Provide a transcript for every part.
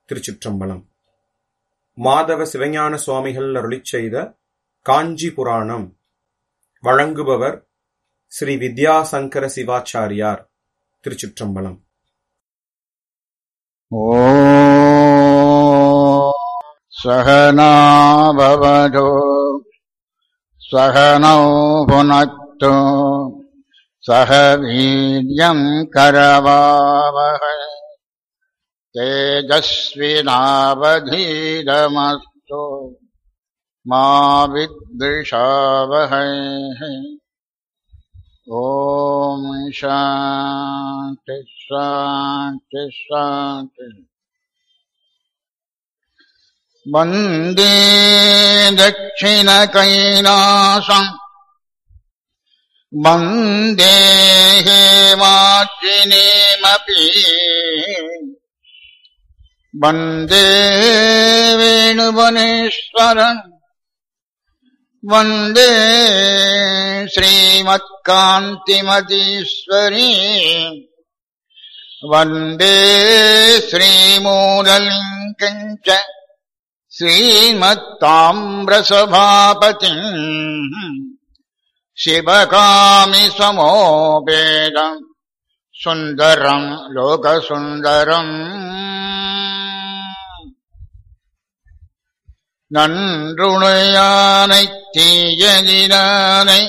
திருச்சிற்றம்பலம் மாதவ சிவஞான சுவாமிகள் அருளிச் செய்த காஞ்சி புராணம் வழங்குபவர் ஸ்ரீ வித்யாசங்கர சிவாச்சாரியார் திருச்சிற்றம்பலம் ॐ सहना भवतु सहनौ भुनक्तु सह वीर्यम् करवावहै तेजस्विनावधीरमस्तु मा विद्विषावहै ॐ शान्ति शान्ति शान्ति वन्दे दक्षिणकैलासम् वन्दे हेमार्जिनीमपि वन्दे वेणुवनेश्वरम् वन्दे श्रीमत्कान्तिमतीश्वरी वन्दे श्रीमूललिङ्गम् च श्रीमत्ताम्रसभापतिम् शिवकामि समोपेदम् सुन्दरम् लोकसुन्दरम् நன்றுணையானை தீயதினானை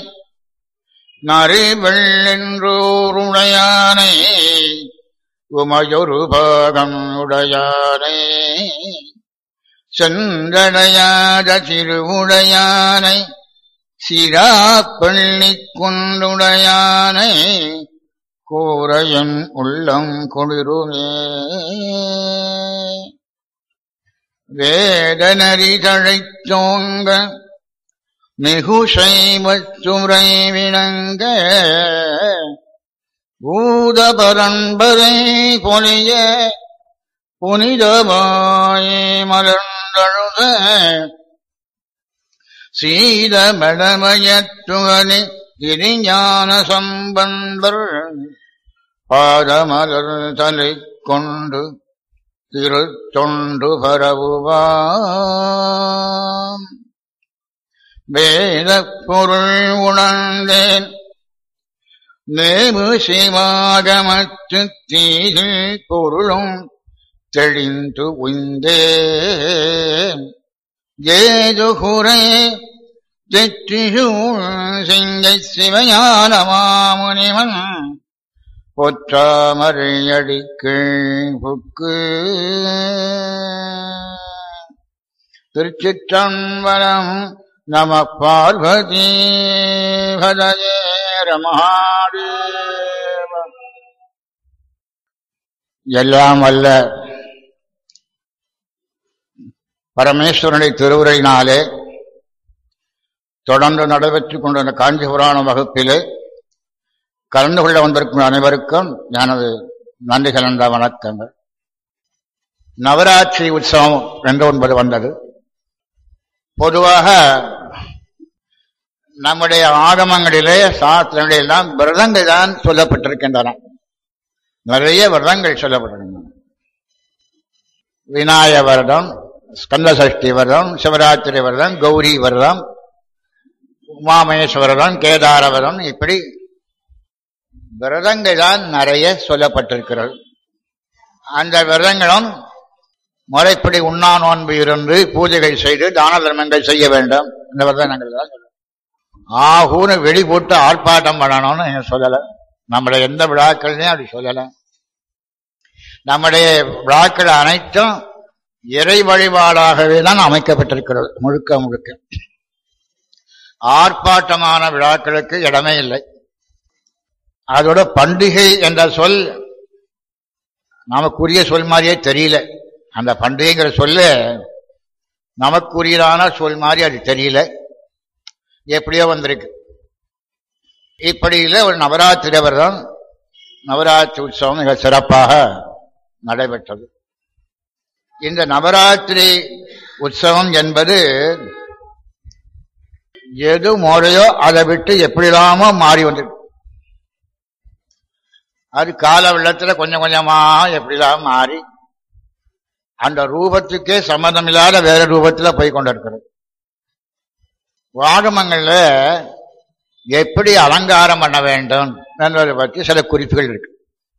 நறுவெள்ளென்றோருணையானை உமையொரு பாகம் உடையானை சென்றடையாத திருவுடையானை சிராப்பள்ளி கொண்டுடையானை கூரையன் உள்ளம் குளிருமே வேதனரி தழைத்தோங்க மிகுசைவச்சுரை விளங்க பூத பரம்பரை பொலிய புனிதமாயே மலர்ந்தழுத சீத மடமயத்துகனி திருஞான சம்பந்தர் பாதமலர் தலை கொண்டு திருத்தொண்டு பரவுவாம் வேத பொருள் உணர்ந்தேன் நேமு சிவாகமத்து தீதில் பொருளும் தெளிந்து உய்ந்தேன் ஏதுகுறை தெற்றிசூழ் சிங்கை சிவஞான மாமுனிவன் பொற்றாமரையடிக்கு புக்கு திருச்சிற்றம்பலம் நம பார்வதி பதயே ரமஹாதேவ எல்லாம் வல்ல பரமேஸ்வரனுடைய திருவுரையினாலே தொடர்ந்து நடைபெற்றுக் கொண்டிருந்த காஞ்சி புராண வகுப்பிலே கலந்து கொள்ள வந்திருக்கும் அனைவருக்கும் எனது நன்றி கலந்த வணக்கங்கள் நவராத்திரி உற்சவம் என்று ஒன்பது வந்தது பொதுவாக நம்முடைய ஆகமங்களிலே சாஸ்திரங்களிலே எல்லாம் விரதங்கள் தான் சொல்லப்பட்டிருக்கின்றன நிறைய விரதங்கள் சொல்லப்பட்டிருக்கின்றன விநாய விரதம் ஸ்கந்த சஷ்டி விரதம் சிவராத்திரி விரதம் கௌரி விரதம் உமாமேஸ்வரதம் கேதார விரதம் இப்படி விரதங்கள் தான் நிறைய சொல்லப்பட்டிருக்கிறது அந்த விரதங்களும் முறைப்படி உண்ணா நோன்பு இருந்து பூஜைகள் செய்து தான தர்மங்கள் செய்ய வேண்டும் இந்த விரதங்கள் தான் ஆகூன்னு வெளி போட்டு ஆர்ப்பாட்டம் பண்ணணும்னு சொல்லலை நம்முடைய எந்த விழாக்கள்லையும் அப்படி சொல்லலை நம்முடைய விழாக்கள் அனைத்தும் இறை வழிபாடாகவே தான் அமைக்கப்பட்டிருக்கிறது முழுக்க முழுக்க ஆர்ப்பாட்டமான விழாக்களுக்கு இடமே இல்லை அதோட பண்டிகை என்ற சொல் நமக்குரிய சொல் மாதிரியே தெரியல அந்த பண்டிகைங்கிற சொல்ல நமக்குரியதான சொல் மாதிரி அது தெரியல எப்படியோ வந்திருக்கு இப்படியில் ஒரு நவராத்திரி விரதம் நவராத்திரி உற்சவம் மிக சிறப்பாக நடைபெற்றது இந்த நவராத்திரி உற்சவம் என்பது எது முறையோ அதை விட்டு எப்படிலாமோ மாறி வந்திருக்கு அது கால வெள்ளத்துல கொஞ்சம் கொஞ்சமா எப்படிலாம் மாறி அந்த ரூபத்துக்கே சம்மந்தமில்லாத வேற ரூபத்துல போய் கொண்டிருக்கிறது வாகமங்கள்ல எப்படி அலங்காரம் பண்ண வேண்டும் என்பதை பற்றி சில குறிப்புகள் இருக்கு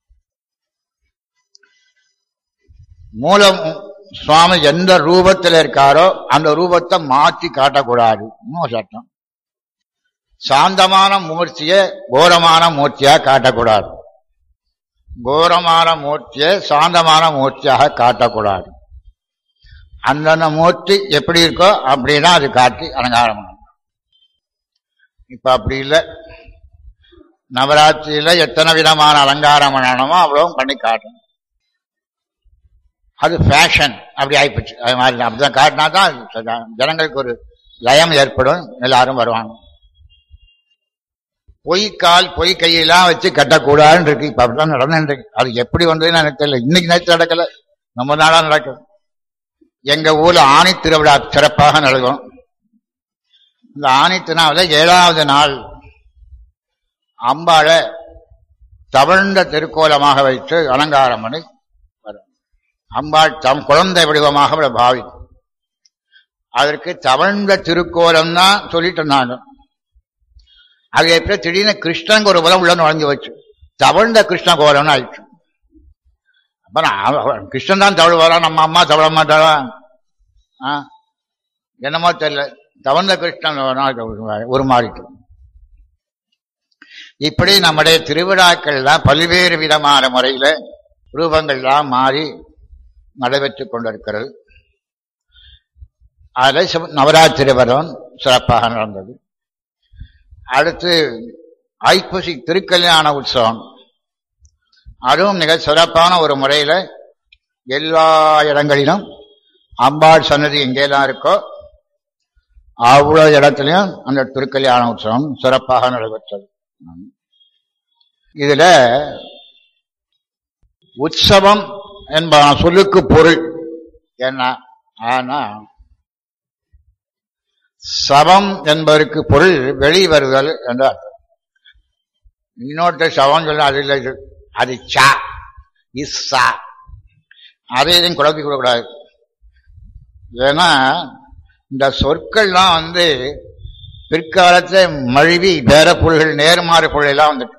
மூலம் சுவாமி எந்த ரூபத்தில் இருக்காரோ அந்த ரூபத்தை மாற்றி காட்டக்கூடாது இன்னும் சட்டம் சாந்தமான மூர்த்தியை கோரமான மூர்த்தியா காட்டக்கூடாது கோரமான மூர்த்தியை சாந்தமான மூர்த்தியாக காட்டக்கூடாது அந்தந்த மூர்த்தி எப்படி இருக்கோ அப்படின்னா அது காட்டி அலங்காரம் பண்ணணும் இப்ப அப்படி இல்லை நவராத்திரியில எத்தனை விதமான அலங்காரம் பண்ணணுமோ அவ்வளவும் பண்ணி காட்டணும் அது ஃபேஷன் அப்படி ஆயிப்போச்சு அது மாதிரி அப்படிதான் காட்டினா தான் ஜனங்களுக்கு ஒரு லயம் ஏற்படும் எல்லாரும் வருவாங்க பொய் கால் பொய் கையெல்லாம் வச்சு கட்டக்கூடாதுன்னு இருக்கு இப்ப அப்படிதான் நடந்துட்டு இருக்கு அது எப்படி வந்ததுன்னு எனக்கு தெரியல இன்னைக்கு நேற்று நடக்கல நம்ம நாளா நடக்குது எங்க ஊர்ல ஆணி திருவிழா சிறப்பாக நடக்கும் இந்த ஆணி திருநாவில ஏழாவது நாள் அம்பாளை தவழ்ந்த திருக்கோலமாக வைத்து அலங்காரம் பண்ணி வரும் அம்பாள் தம் குழந்தை வடிவமாக அவளை பாவிக்கும் அதற்கு தவழ்ந்த திருக்கோலம் தான் சொல்லிட்டு இருந்தாங்க அது எப்படி திடீர்னு கிருஷ்ணங்க ஒரு பலம் உள்ள நுழைஞ்சு வச்சு தவழ்ந்த கிருஷ்ண கோலம்னு ஆயிடுச்சு அப்ப நான் கிருஷ்ணன் தான் தவழுவாரா நம்ம அம்மா தவழ மாட்டாரா ஆ என்னமோ தெரியல தவழ்ந்த கிருஷ்ணன் ஒரு மாறிட்டு இப்படி நம்முடைய திருவிழாக்கள்லாம் பல்வேறு விதமான முறையில ரூபங்கள்லாம் மாறி நடைபெற்றுக் கொண்டிருக்கிறது அதில் நவராத்திரி வரம் சிறப்பாக நடந்தது அடுத்து ஐப்பசி திருக்கல்யாண உற்சவம் அதுவும் மிக சிறப்பான ஒரு முறையில எல்லா இடங்களிலும் அம்பாள் சன்னதி எங்கெல்லாம் இருக்கோ அவ்வளவு இடத்துலையும் அந்த திருக்கல்யாண உற்சவம் சிறப்பாக நடைபெற்றது இதுல உற்சவம் என்ப சொல்லுக்கு பொருள் என்ன ஆனா சவம் என்பதற்கு பொருள் வெளிவருதல் என்று அர்த்தம் இன்னொருத்த சவம் சொல்ல அது இல்லை இது அது சா இஸ்ஸா அதை இதையும் குழப்பி கூடாது ஏன்னா இந்த சொற்கள்லாம் வந்து பிற்காலத்தை மழுவி வேற பொருள்கள் நேர்மாறு பொருள் எல்லாம் வந்துட்டு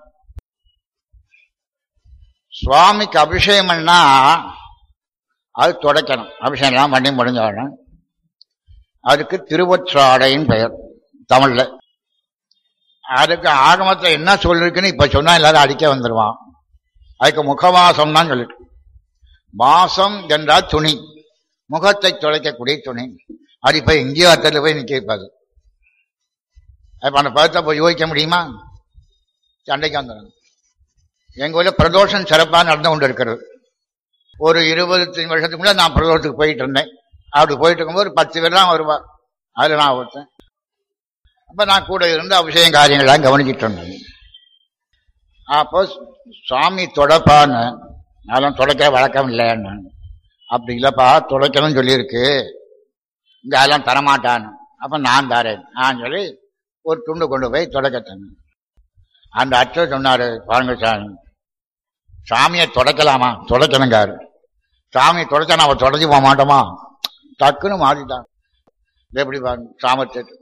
சுவாமிக்கு அபிஷேகம் பண்ணா அது தொடக்கணும் அபிஷேகம் எல்லாம் பண்ணி முடிஞ்சோடணும் அதுக்கு திருவொற்றாடைன்னு பெயர் தமிழ்ல அதுக்கு ஆகமத்துல என்ன சொல்லிருக்குன்னு இப்ப சொன்னா எல்லாரும் அடிக்க வந்துருவான் அதுக்கு முகவாசம் தான் சொல்லிட்டு வாசம் என்றால் துணி முகத்தை துளைக்கக்கூடிய துணி அது இப்ப எங்கேயோ அர்த்தத்தில் போய் நிக்க வைப்பாது அப்ப அந்த பதத்தை போய் யோசிக்க முடியுமா சண்டைக்கு வந்துடும் எங்க ஊர்ல பிரதோஷம் சிறப்பாக நடந்து கொண்டு இருக்கிறது ஒரு இருபத்தஞ்சு வருஷத்துக்கு முன்னாடி நான் பிரதோஷத்துக்கு போயிட்டு இருந்தேன் அப்படி போயிட்டு இருக்கும்போது பத்து பேர் தான் வருவா அதுல நான் ஒருத்தன் அப்ப நான் கூட இருந்து அபிஷேகம் காரியங்கள்லாம் கவனிச்சிட்டு இருந்தேன் அப்போ சுவாமி தொடப்பான்னு அதெல்லாம் தொடக்கிற வழக்கம் இல்லைன்னு அப்படி இல்லப்பா துடைக்கணும்னு சொல்லியிருக்கு இங்க அதெல்லாம் தரமாட்டான்னு அப்ப நான் தரேன் நான் சொல்லி ஒரு துண்டு கொண்டு போய் தொடக்கத்தேன் அந்த அச்சர் சொன்னாரு பாருங்க சாமி சாமியை தொடக்கலாமா தொடக்கணுங்காரு சாமியை தொடச்சா நாம தொடச்சி போக மாட்டோமா டக்குன்னு மாறிட்டான் இது எப்படி பாருங்க சாமர்த்தியத்து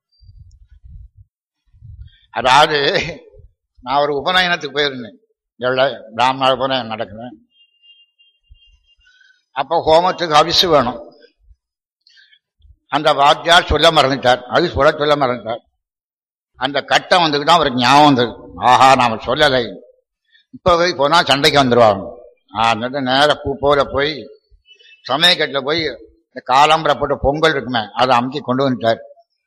அதாவது நான் ஒரு உபநயனத்துக்கு போயிருந்தேன் எவ்வளோ பிராமண உபநயனம் நடக்குது அப்போ ஹோமத்துக்கு அவிசு வேணும் அந்த வாத்தியார் சொல்ல மறந்துட்டார் அது சொல்ல சொல்ல மறந்துட்டார் அந்த கட்டம் வந்துட்டு தான் அவருக்கு ஞாபகம் வந்தது ஆஹா நாம சொல்லலை இப்ப போய் போனா சண்டைக்கு வந்துருவாங்க ஆ நேர பூ போல போய் சமயக்கட்டில் போய் இந்த காலம்பரை போட்டு பொங்கல் இருக்குமே அதை அமுக்கி கொண்டு வந்துட்டார்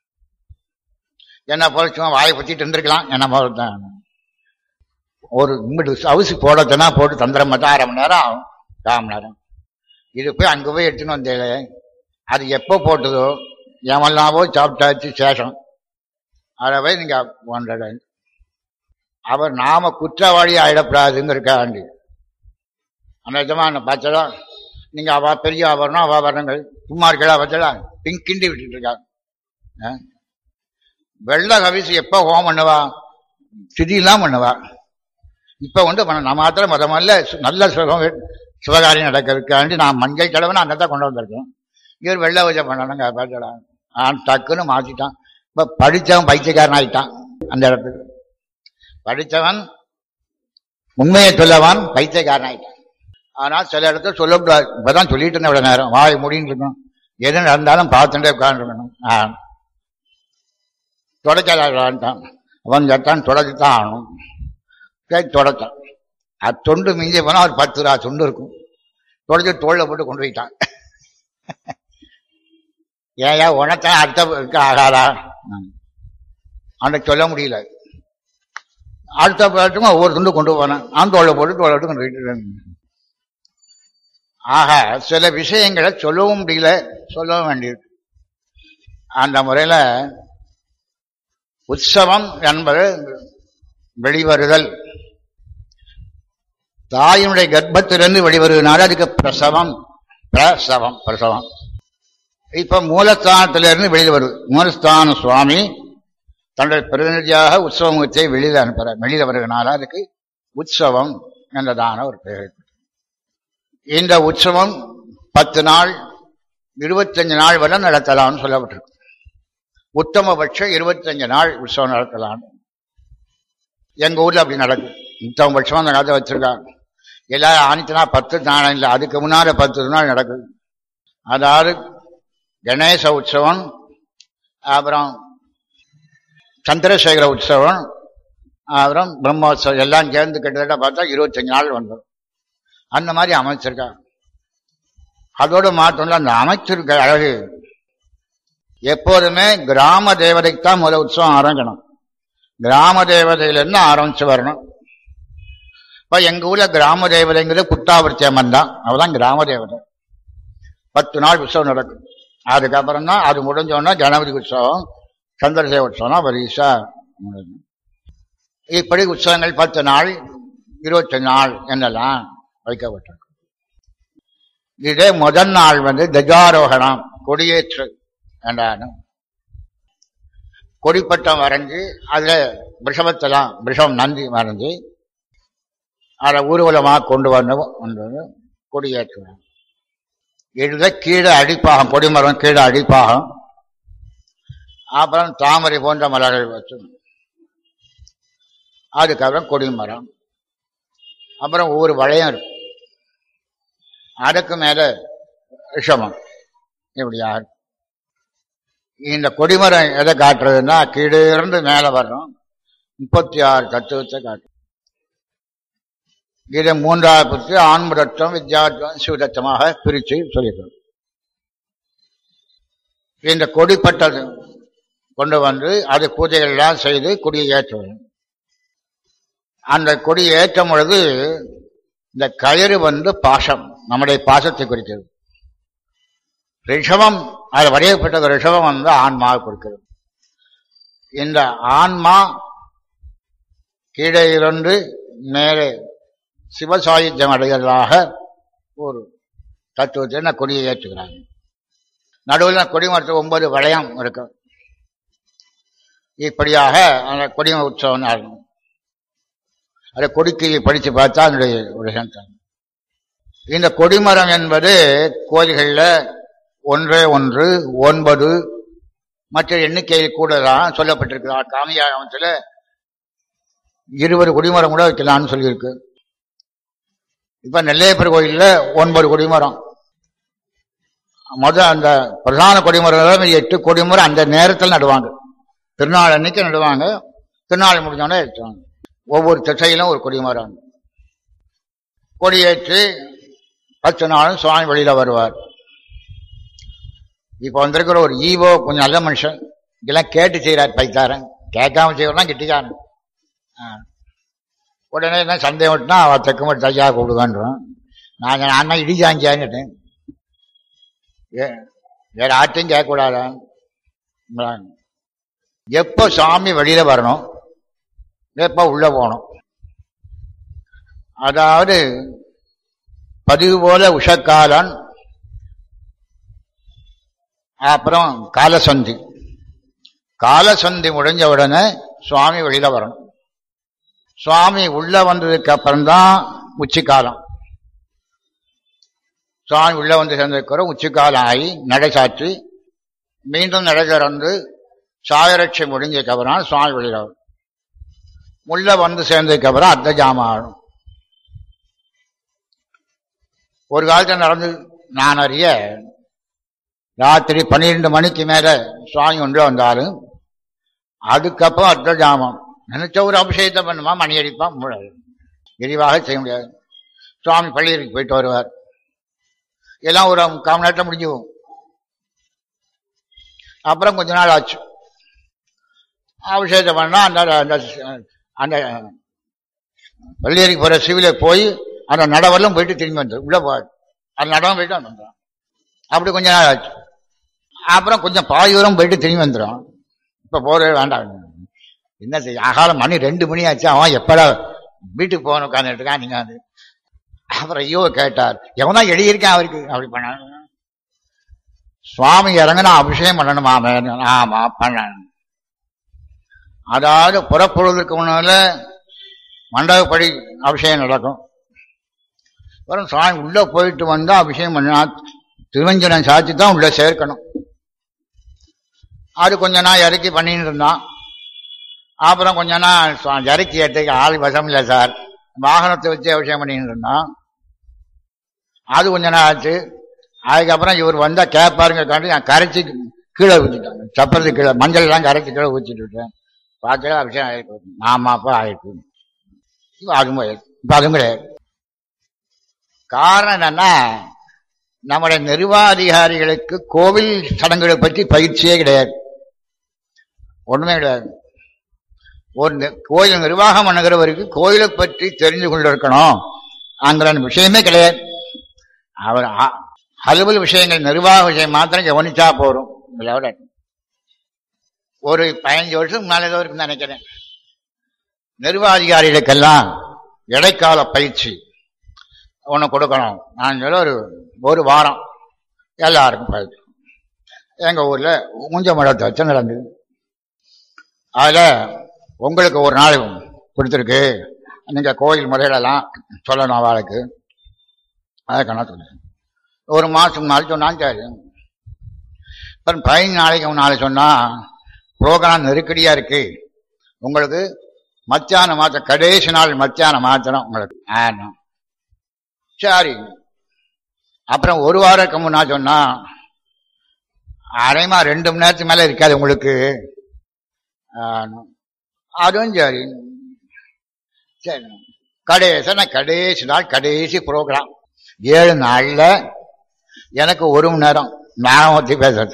என்ன போல சும்மா வாயை பத்திட்டு இருந்திருக்கலாம் என்ன போல தான் ஒரு இம்பிட்டு அவுசி போடத்தனா போட்டு தந்திரம் மட்டும் அரை மணி நேரம் ஆகும் கால் மணி நேரம் இது போய் அங்கே போய் எடுத்துன்னு வந்தேன் அது எப்போ போட்டதோ எவெல்லாம் போய் சாப்பிட்டாச்சு சேஷம் அதை போய் நீங்க ஒன்றரை அவர் நாம குற்றவாளி ஆயிடப்படாதுங்கிறக்காண்டி அந்த விதமான பார்த்ததா நீங்க அவ பெரிய ஆபரணம் அவ ஆபரணங்கள் சும்மா இருக்கா பார்த்ததா பிங்க் கிண்டி விட்டுட்டு இருக்காங்க வெள்ள கவிசி எப்ப ஹோம் பண்ணுவா சிதியெல்லாம் பண்ணுவா இப்ப வந்து பண்ண நம்ம மாத்திரம் மத நல்ல நல்ல சுகம் சிவகாரியம் நடக்கிறதுக்காண்டி நான் மஞ்சள் கிழவன் அந்த தான் கொண்டு வந்திருக்கேன் இவர் வெள்ளை வச்ச பண்ணணுங்க பார்த்தடா ஆன் டக்குன்னு மாத்திட்டான் இப்ப படிச்சவன் பைத்தியக்காரன் ஆயிட்டான் அந்த இடத்துக்கு படிச்சவன் உண்மையை சொல்லவன் பைத்தியக்காரன் ஆயிட்டான் ஆனா சில இடத்துல சொல்லக்கூடாது இப்பதான் சொல்லிட்டு இருந்தேன் இவ்வளவு நேரம் வாய் முடின்னு இருக்கும் எது நடந்தாலும் பார்த்துட்டே உட்காந்துருக்கணும் ஆ தொடச்சாலான்ட்டான் அவன் கேட்டான் தொடச்சுத்தான் ஆகணும் சரி தொடச்சான் அது தொண்டு மிஞ்சி போனா ஒரு பத்து ரூபா தொண்டு இருக்கும் தொடச்சு தோல்ல போட்டு கொண்டு போயிட்டான் ஏயா உனத்தான் அடுத்த இருக்க ஆகாதா அவனை சொல்ல முடியல அடுத்த பேட்டுக்கும் ஒவ்வொரு துண்டு கொண்டு போனேன் அந்த தோல்ல போட்டு தோல்ல போட்டு கொண்டு போயிட்டு ஆக சில விஷயங்களை சொல்லவும் முடியல சொல்லவும் வேண்டியது அந்த முறையில உற்சவம் என்பது வெளிவருதல் தாயினுடைய கர்ப்பத்திலிருந்து வெளிவருவதனால அதுக்கு பிரசவம் பிரசவம் பிரசவம் இப்ப மூலஸ்தானத்திலிருந்து வெளியில் வருது மூலஸ்தான சுவாமி தன்னுடைய பிரதிநிதியாக உற்சவத்தை வெளியில் அனுப்புற வெளியில வருவதனால அதுக்கு உற்சவம் என்றதான ஒரு பெயர் இந்த உற்சவம் பத்து நாள் இருபத்தஞ்சு நாள் வரை நடத்தலாம்னு சொல்லப்பட்டிருக்கு உத்தமபட்சம் இருபத்தஞ்சு நாள் உற்சவம் நடத்தலாம் எங்க ஊர்ல அப்படி நடக்கும் உத்தமபட்சம் அந்த கதை வச்சிருக்காங்க எல்லாரும் ஆணித்தனா பத்து நாள் இல்லை அதுக்கு முன்னால பத்து நாள் நடக்குது அதாவது கணேச உற்சவம் அப்புறம் சந்திரசேகர உற்சவம் அப்புறம் பிரம்மோத்சவம் எல்லாம் சேர்ந்து கிட்டத்தட்ட பார்த்தா இருபத்தஞ்சு நாள் வந்துடும் அந்த மாதிரி அமைச்சிருக்காங்க அதோட மாற்றம்ல அந்த அமைச்சிருக்க அழகு எப்போதுமே கிராம தேவதைக்கு தான் முதல் உற்சவம் ஆரம்பிக்கணும் கிராம தேவதையிலிருந்து ஆரம்பிச்சு வரணும் இப்ப எங்க ஊர்ல கிராம தேவதைங்கிறது புட்டாபுரத்தி அம்மன் தான் அவதான் கிராம தேவதை பத்து நாள் உற்சவம் நடக்கும் அதுக்கப்புறம் தான் அது முடிஞ்சோன்னா கணபதி உற்சவம் சந்திரசேவ உற்சவம் பரிசா முடியும் இப்படி உற்சவங்கள் பத்து நாள் இருபத்தி நாள் என்னெல்லாம் வைக்கப்பட்டிருக்கு இதே முதல் நாள் வந்து கஜாரோகணம் கொடியேற்று என்றாலும் கொடிப்பட்டம் வரைஞ்சு அதுல விஷமத்தெல்லாம் விஷம் நந்தி வரைஞ்சு அதை ஊர்வலமாக கொண்டு வந்து கொண்டு வந்து கொடியேற்றுவாங்க இதுல கீழே அடிப்பாகம் கொடிமரம் கீழே அடிப்பாகம் அப்புறம் தாமரை போன்ற மலர்கள் வச்சு அதுக்கப்புறம் கொடிமரம் அப்புறம் ஒவ்வொரு வளையம் இருக்கும் அதுக்கு மேல விஷமம் இப்படியா இந்த கொடிமரம் எதை காட்டுறதுன்னா கீழே இருந்து மேல வரணும் முப்பத்தி ஆறு தத்துவத்தை காட்டும் இதை மூன்றாவது பிரித்து ஆன்மதத்துவம் வித்யாத்வம் சிவதத்தமாக பிரித்து சொல்லியிருக்கோம் இந்த கொடிப்பட்டது கொண்டு வந்து அது பூஜைகள் எல்லாம் செய்து கொடியை ஏற்றுவது அந்த கொடி ஏற்றும் பொழுது இந்த கயிறு வந்து பாசம் நம்முடைய பாசத்தை குறிக்கிறது ரிஷபம் அது வரையப்பட்ட ரிஷபம் வந்து ஆன்மாவை குறிக்கிறது இந்த ஆன்மா கீழே இருந்து மேலே சிவசாயுத்தியம் அடைகிறதாக ஒரு தத்துவத்தை கொடியை ஏற்றுகிறாங்க நடுவில் கொடிமரத்து ஒன்பது வளையம் இருக்கு இப்படியாக அந்த கொடிம உற்சவம் நடக்கும் அதை கொடிக்கு படித்து பார்த்தா அதனுடைய ஒரு சந்தம் இந்த கொடிமரம் என்பது கோயில்களில் ஒன்றே ஒன்று ஒன்பது மற்ற எண்ணிக்கையில் கூட தான் சொல்லப்பட்டிருக்கு காமியாகமத்தில் இருபது கொடிமரம் கூட வைக்கலாம்னு சொல்லியிருக்கு இப்ப நெல்லையப்பர் கோயில்ல ஒன்பது கொடிமரம் முதல் அந்த பிரதான கொடிமரம் எட்டு கொடிமரம் அந்த நேரத்தில் நடுவாங்க திருநாள் அன்னைக்கு நடுவாங்க திருநாள் முடிஞ்சோடனே எடுத்துவாங்க ஒவ்வொரு திசையிலும் ஒரு கொடிமரம் கொடியேற்றி பத்து நாளும் சுவாமி வெளியில வருவார் இப்ப வந்திருக்கிற ஒரு ஈவோ கொஞ்சம் நல்ல மனுஷன் இதெல்லாம் கேட்டு செய்யறார் பைத்தாரன் கேட்காம செய்யறா கிட்டிக்காரன் உடனே என்ன சந்தேகம் விட்டுனா அவ தெக்கு மட்டும் தையா கூப்பிடுவான்றோம் நான் நான் இடிச்சாஞ்சான்னுட்டேன் வேற ஆட்டையும் கேட்கக்கூடாதா எப்போ சாமி வெளியில வரணும் எப்போ உள்ள போகணும் அதாவது பதிவு போல உஷக்காலன் அப்புறம் காலசந்தி காலசந்தி முடிஞ்ச உடனே சுவாமி வெளியில வரணும் சுவாமி உள்ள வந்ததுக்கு அப்புறம்தான் உச்சி காலம் சுவாமி உள்ள வந்து சேர்ந்திருக்கிறோம் உச்சிக்காலம் ஆகி நடை சாற்றி மீண்டும் நடை திறந்து சாயரட்சை முடிஞ்சதுக்கு அப்புறம் சுவாமி வெளியிடவர் உள்ள வந்து சேர்ந்ததுக்கு அப்புறம் அர்த்த ஜாமம் ஆகும் ஒரு காலத்துல நடந்து நான் அறிய ராத்திரி பன்னிரெண்டு மணிக்கு மேல சுவாமி உள்ள வந்தாலும் அதுக்கப்புறம் அர்த்த ஜாமம் நினைச்ச ஒரு அபிஷேகத்தை பண்ணுமா மணி அடிப்பான் முடியாது விரிவாக செய்ய முடியாது சுவாமி பள்ளியருக்கு போயிட்டு வருவார் எல்லாம் ஒரு முக்கால் மணி நேரத்தில் முடிஞ்சு போகும் அப்புறம் கொஞ்ச நாள் ஆச்சு அபிஷேகத்தை பண்ணா அந்த அந்த அந்த பள்ளியறைக்கு போற சிவில போய் அந்த நடவெல்லாம் போயிட்டு திரும்பி வந்துடும் உள்ள போகாது அந்த நடவம் போயிட்டு வந்துடும் அப்படி கொஞ்ச நாள் ஆச்சு அப்புறம் கொஞ்சம் பாதி தூரம் போயிட்டு திரும்பி வந்துடும் இப்ப போறதே வேண்டாம் என்ன செய்ய அகால மணி ரெண்டு மணி ஆச்சு அவன் எப்படா வீட்டுக்கு போகணும் உட்காந்துட்டு இருக்கான் நீங்க வந்து அப்புறம் ஐயோ கேட்டார் எவனா எழுதியிருக்கேன் அவருக்கு அப்படி பண்ண சுவாமி இறங்கினா அபிஷேகம் பண்ணணுமா ஆமா பண்ணணும் அதாவது புறப்படுவதற்கு முன்னால மண்டபப்படி அபிஷேகம் நடக்கும் அப்புறம் சுவாமி உள்ள போயிட்டு வந்தா அபிஷேகம் பண்ணா திருவஞ்சனம் சாட்சி தான் உள்ள சேர்க்கணும் அது கொஞ்ச நாள் இறக்கி பண்ணிட்டு இருந்தான் அப்புறம் கொஞ்ச நாள் சுவா- இறக்கி ஏற்றுக்கு ஆள் வசம் இல்லை சார் வாகனத்தை வச்சு அபிஷேகம் பண்ணிட்டு இருந்தான் அது கொஞ்ச நாள் ஆச்சு அதுக்கப்புறம் இவர் வந்தா கேட்பாருங்க காட்டி நான் கரைச்சி கீழே ஊற்றிட்டேன் சப்பரத்து கீழே மஞ்சள் எல்லாம் கரைச்சி கீழே ஊற்றிட்டு விட்டேன் பார்க்கல அபிஷேகம் ஆயிருக்கு ஆமாப்பா ஆயிருக்கு இப்ப அதுவும் கிடையாது. இப்ப அதுவும் கிடையாது காரணம் என்னன்னா நம்முடைய நிர்வாகிகாரிகளுக்கு கோவில் சடங்குகளை பற்றி பயிற்சியே கிடையாது ஒண்ணுமே கிடையாது ஒரு நி- கோயில் நிர்வாகம் பண்ணுகிறவருக்கு கோயிலை பற்றி தெரிந்து கொண்டிருக்கணும் அங்கிற விஷயமே கிடையாது அவர் அ- அலுவல் விஷயங்கள் நிர்வாக விஷயம் மாத்திரம் கவனிச்சா போறோம் இதோட ஒரு பதினஞ்சு வருஷம் முன்னால ஏதோ இருக்குன்னு நினைக்கிறேன் நிர்வாகிகாரிகளுக்கெல்லாம் இடைக்கால பயிற்சி ஒன்று கொடுக்கணும் நான் சொல்ல ஒரு ஒரு வாரம் எல்லாருக்கும் பயிற்சி எங்க ஊர்ல மூஞ்ச மடத்தை வச்சு நடந்தது அதுல உங்களுக்கு ஒரு நாள் கொடுத்துருக்கு நீங்க கோயில் முறையிலலாம் சொல்லணும் அவளுக்கு அதை கணக்கு ஒரு மாசம் முன்னாடி சொன்னான் சரி அப்புறம் பதினஞ்சு நாளைக்கு முன்னால சொன்னா ப்ரோக்ராம் நெருக்கடியா இருக்கு உங்களுக்கு மத்தியானம் மாத்திரம் கடைசி நாள் மத்தியானம் மாத்திரம் உங்களுக்கு ஆனும் சரி அப்புறம் ஒரு வாரத்துக்கு முன்னா சொன்னா அரைமா ரெண்டு மணி நேரத்துக்கு மேல இருக்காது உங்களுக்கு ஆனும். அதுவும் சரி சரி கடைசி நான் கடைசி நாள் கடைசி ப்ரோக்ராம் ஏழு நாள்ல எனக்கு ஒரு மணி நேரம் நான் பத்தி பேசுறது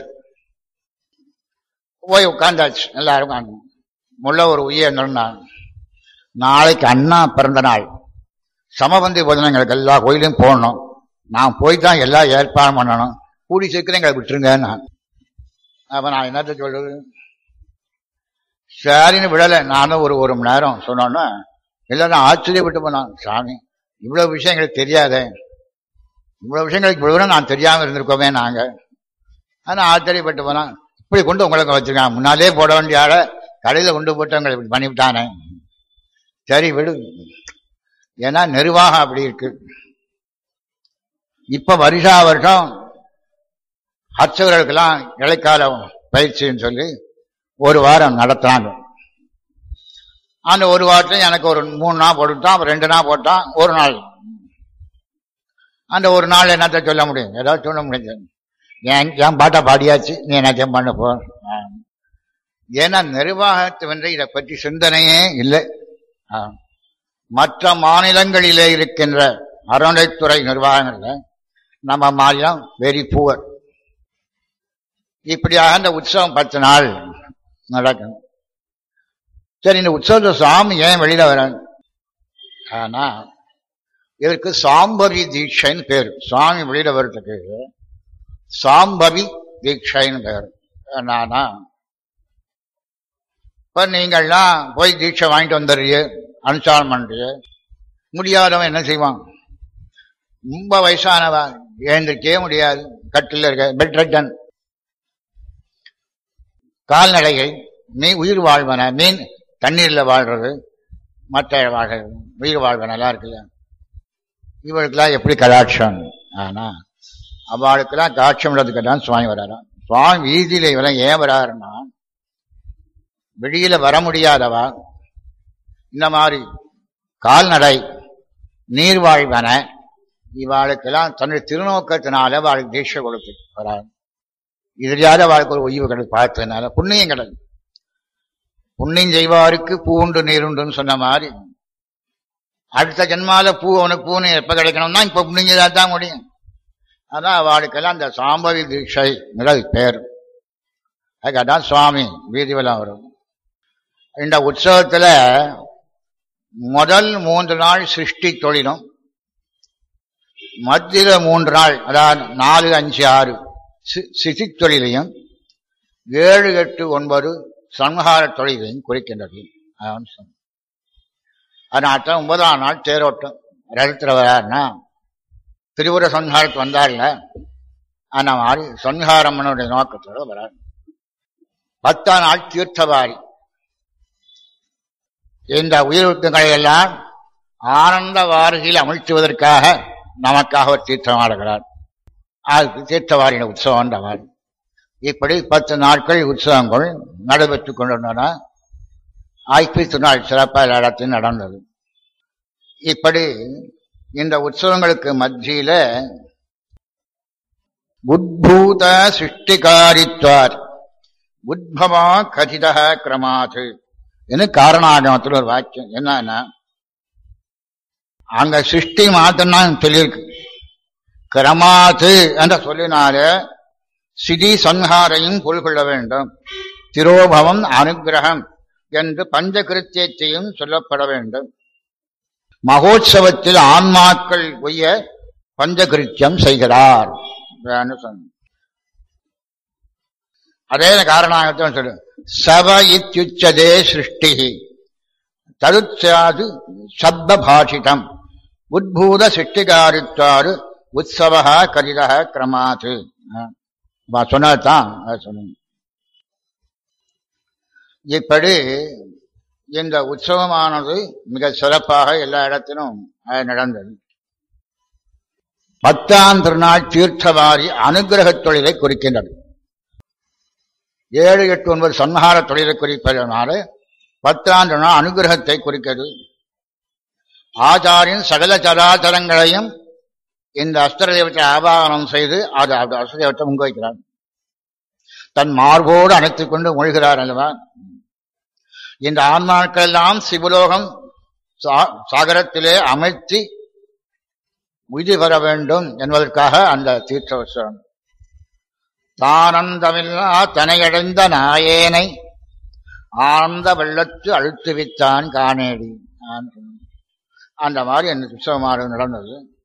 போய் உட்காந்தாச்சு எல்லாரும் உட்காந்து முள்ள ஒரு உயிர் நான் நாளைக்கு அண்ணா பிறந்த நாள் சமபந்தி போஜனங்களுக்கு எல்லா கோயிலையும் போகணும் நான் போய் தான் எல்லா ஏற்பாடும் பண்ணணும் கூடி சீக்கிரம் எங்களை விட்டுருங்க நான் அப்ப நான் என்னத்த சொல்றது சரின்னு விடலை நானும் ஒரு ஒரு மணி நேரம் சொன்னோன்னா எல்லாரும் ஆச்சரியப்பட்டு போனான் சாமி இவ்வளவு விஷயம் எங்களுக்கு தெரியாதே இவ்வளவு விஷயங்களுக்கு இவ்வளவு நான் தெரியாம இருந்திருக்கோமே நாங்க ஆனா ஆச்சரியப்பட்டு போனான் இப்படி கொண்டு உங்களுக்கு வச்சிருக்கான் முன்னாலே போட வேண்டிய ஆளை கடையில கொண்டு போட்டு உங்களை இப்படி பண்ணிவிட்டானே சரி விடு ஏன்னா நிர்வாகம் அப்படி இருக்கு இப்ப வருஷா வருஷம் அர்ச்சகர்களுக்கெல்லாம் இடைக்கால பயிற்சின்னு சொல்லி ஒரு வாரம் நடத்துறாங்க அந்த ஒரு வாரத்துல எனக்கு ஒரு மூணு நாள் போட்டுட்டான் அப்புறம் ரெண்டு நாள் போட்டான் ஒரு நாள் அந்த ஒரு நாள் என்னத்த சொல்ல முடியும் ஏதாவது சொல்ல முடியாது என் என் பாட்டா பாடியாச்சு நீ என்னத்தையும் பண்ண போ ஆ. ஏன்னா நிர்வாகத்தை வந்து இதை பற்றி சிந்தனையே இல்லை ஆ. மற்ற மாநிலங்களிலே இருக்கின்ற அறநிலைத்துறை நிர்வாகங்கள்ல நம்ம மாநிலம் வெரி புவர் இப்படியாக இந்த உற்சவம் பத்து நாள் நடக்கும் சரி இந்த உற்சவத்தை சாமி ஏன் வெளியில வர ஆனா இதற்கு சாம்பவி தீட்சைன்னு பேரு சாமி வெளியில வர்றதுக்கு சாம்பவி தீட்சைன்னு பேரு என்னன்னா இப்ப நீங்கள்லாம் போய் தீட்சை வாங்கிட்டு வந்துடுறிய அனுஷ்டானம் பண்றிய முடியாதவன் என்ன செய்வான் ரொம்ப வயசானவன் எழுந்திருக்கவே முடியாது கட்டில் இருக்க பெட் ரெட்டன் கால்நடைகள் மீ உயிர் வாழ்வன மீன் தண்ணீர்ல வாழ்றது மற்ற வாழ் உயிர் வாழ்வன எல்லாம் இருக்குல்ல இவளுக்கெல்லாம் எப்படி கலாட்சம் ஆனா அவளுக்கெல்லாம் காட்சி விடுறதுக்கு தான் சுவாமி வராராம் சுவாமி வீதியில இவெல்லாம் ஏன் வராருன்னா வெளியில வர முடியாதவா இந்த மாதிரி கால்நடை நீர்வாழ்வன இவாளுக்கெல்லாம் தன்னுடைய திருநோக்கத்தினால அவளுக்கு தீட்சை கொடுத்து வராது இதுலையாவது அவளுக்கு ஒரு ஒய்வு கிடையாது பார்த்ததுனால புண்ணியம் கிடையாது புண்ணியம் செய்வாருக்கு பூண்டு நீருண்டுன்னு சொன்ன மாதிரி அடுத்த ஜென்மால பூ அவனுக்கு பூனை எப்ப கிடைக்கணும்னா இப்ப புண்ணியதா தான் முடியும் அதான் அவளுக்கெல்லாம் அந்த சாம்பவி தீட்சைங்கிறது பேர் அதுக்காக சுவாமி வீதிவெல்லாம் வரும் இந்த உற்சவத்துல முதல் மூன்று நாள் சிருஷ்டி தொழிலும் மத்தியில மூன்று நாள் அதாவது நாலு அஞ்சு ஆறு சிசி தொழிலையும் ஏழு எட்டு ஒன்பது சம்ஹார தொழிலையும் குறிக்கின்றது அதனால்தான் ஒன்பதாம் நாள் தேரோட்டம் ரதத்தில் வராருன்னா திரிபுர சன்ஹாரத்துக்கு வந்தார்ல அந்த மாதிரி சன்ஹாரம்மனுடைய நோக்கத்தோட வரார் பத்தாம் நாள் தீர்த்தவாரி இந்த உயிரிழப்புகளை எல்லாம் ஆனந்த வாரிகையில் அமிழ்த்துவதற்காக நமக்காக ஒரு தீர்த்தம் ஆடுகிறார் அதுக்கு தீர்த்தவாரியின் உற்சவம் மாதிரி இப்படி பத்து நாட்கள் உற்சவங்கள் நடைபெற்றுக் கொண்டிருந்தன ஐப்பத்து நாள் சிறப்பாக எல்லா இடத்தையும் நடந்தது இப்படி இந்த உற்சவங்களுக்கு மத்தியில உத்பூத சிருஷ்டிகாரித்வார் உத்பவா கதித கிரமாது என்று காரணாகமத்தில் ஒரு வாக்கியம் என்னன்னா அங்க சிருஷ்டி மாத்தம் சொல்லியிருக்கு கிரமாத்து என்ற சொல்லினால சிதி சன்ஹாரையும் கொள்கொள்ள வேண்டும் திரோபவம் அனுகிரகம் என்று பஞ்சகிருத்தியத்தையும் சொல்லப்பட வேண்டும் மகோத்சவத்தில் ஆன்மாக்கள் ஒய்ய பஞ்சகிருத்தியம் செய்கிறார் அதே காரணாகத்தான் சொல்லு சப இத்தியுச்சதே சிருஷ்டி தருத்யாது சப்த பாஷிதம் உத்பூத சிருஷ்டிகாரித்தாரு உற்சவ கரித கிரமாத்து சொன்னதான் சொன்ன இப்படி இந்த உற்சவமானது மிக சிறப்பாக எல்லா இடத்திலும் நடந்தது பத்தாம் திருநாள் தீர்த்தவாரி அனுகிரக தொழிலை குறிக்கின்றது ஏழு எட்டு ஒன்பது சன்மார தொழிலை குறிப்பதனால பத்தாம் திருநாள் அனுகிரகத்தை குறிக்கிறது ஆச்சாரியின் சகல சராச்சரங்களையும் இந்த அஸ்திர தெய்வத்தை ஆபாதனம் செய்து அது அஸ்திர தெய்வத்தை முங்க வைக்கிறார் தன் மார்போடு அணைத்துக் கொண்டு மொழிகிறார் அல்லவா இந்த ஆன்மாக்கள் எல்லாம் சிவலோகம் சாகரத்திலே அமைத்து உய்தி பெற வேண்டும் என்பதற்காக அந்த தீர்த்த உற்சவம் தானந்தமில்லா தனையடைந்த நாயேனை ஆனந்த வெள்ளத்து அழுத்துவித்தான் காணேடி அந்த மாதிரி அந்த உற்சவமாக நடந்தது